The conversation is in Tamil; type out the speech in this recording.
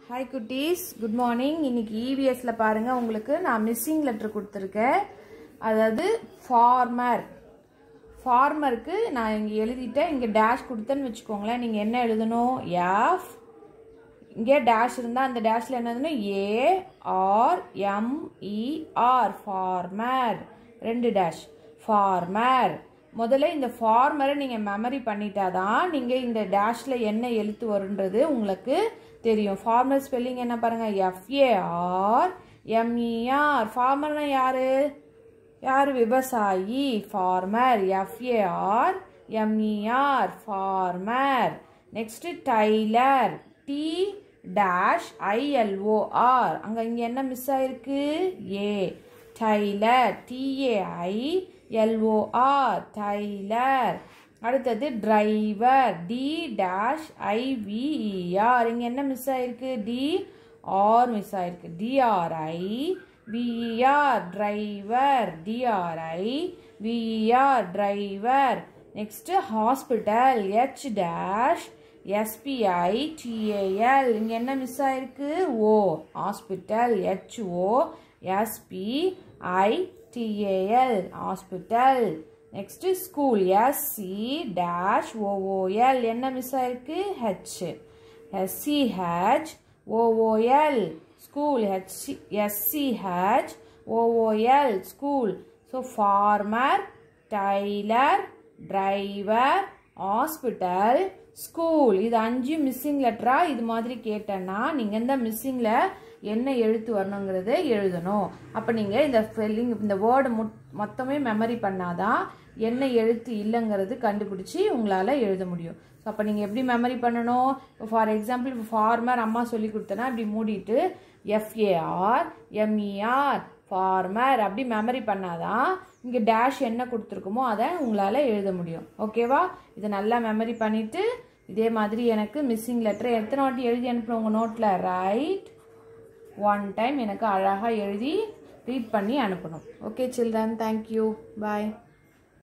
ஹாய் குட்டீஸ் குட் மார்னிங் இன்னைக்கு இவிஎஸ்ல பாருங்க உங்களுக்கு நான் மிஸ்ஸிங் லெட்டர் கொடுத்துருக்கேன் அதாவது ஃபார்மர் ஃபார்மருக்கு நான் இங்கே எழுதிட்டேன் இங்கே டேஷ் கொடுத்தேன்னு வச்சுக்கோங்களேன் நீங்கள் என்ன எழுதணும் எஃப் இங்கே டேஷ் இருந்தால் அந்த டேஷில் என்ன எழுதணும் ஏ ஆர் எம்இஆர் ஃபார்மர் ரெண்டு டேஷ் ஃபார்மர் முதல்ல இந்த ஃபார்மரை நீங்கள் மெமரி பண்ணிட்டாதான் நீங்கள் இந்த டேஷில் என்ன எழுத்து வருன்றது உங்களுக்கு தெரியும் ஃபார்மர் ஸ்பெல்லிங் என்ன பாருங்கள் எஃப்ஏஆர் எம்இஆர் ஃபார்மர்னா யாரு யார் விவசாயி farmer F A R M E R farmer next tailor T dash I L O R அங்கே இங்கே என்ன மிஸ் ஆயிருக்கு A tailor T A I L O R tailor அடுத்தது டிரைவர் டி டேஷ் ஐவிஇஆர் இங்கே என்ன மிஸ் ஆயிருக்கு டி ஆர் மிஸ் ஆயிருக்கு D R I V E R driver D R I V E R driver next hospital H dash S P I T A L இங்கே என்ன மிஸ் ஆயிருக்கு O hospital H O S P I T A L hospital next school S C dash O O L என்ன மிஸ் ஆயிருக்கு H S C H O O L school HC S C H O O L school so farmer tailor driver hospital school இது அஞ்சு மிஸ்ஸிங் லெட்டரா இது மாதிரி கேட்டேன்னா நீங்கள் இந்த மிஸ்ஸிங்கில் என்ன எழுத்து வரணுங்கிறத எழுதணும் அப்போ நீங்கள் இந்த ஸ்பெல்லிங் இந்த வேர்டு மொத்தமே மெமரி பண்ணாதான் என்ன எழுத்து இல்லைங்கிறது கண்டுபிடிச்சி உங்களால் எழுத முடியும் ஸோ அப்போ நீங்கள் எப்படி மெமரி பண்ணணும் இப்போ ஃபார் எக்ஸாம்பிள் இப்போ ஃபார்மர் அம்மா சொல்லி கொடுத்தனா இப்படி மூடிட்டு எஃப்ஏஆர் எம்இஆர் ஃபார்மர் அப்படி மெமரி பண்ணாதான் இங்கே டேஷ் என்ன கொடுத்துருக்குமோ அதை உங்களால் எழுத முடியும் ஓகேவா இதை நல்லா மெமரி பண்ணிவிட்டு இதே மாதிரி எனக்கு மிஸ்ஸிங் லெட்டர் எத்தனை வாட்டி எழுதி அனுப்பணும் உங்கள் நோட்டில் ரைட் ஒன் டைம் எனக்கு அழகாக எழுதி ரீட் பண்ணி அனுப்பணும் ஓகே சில்ட்ரன் தேங்க்யூ பாய்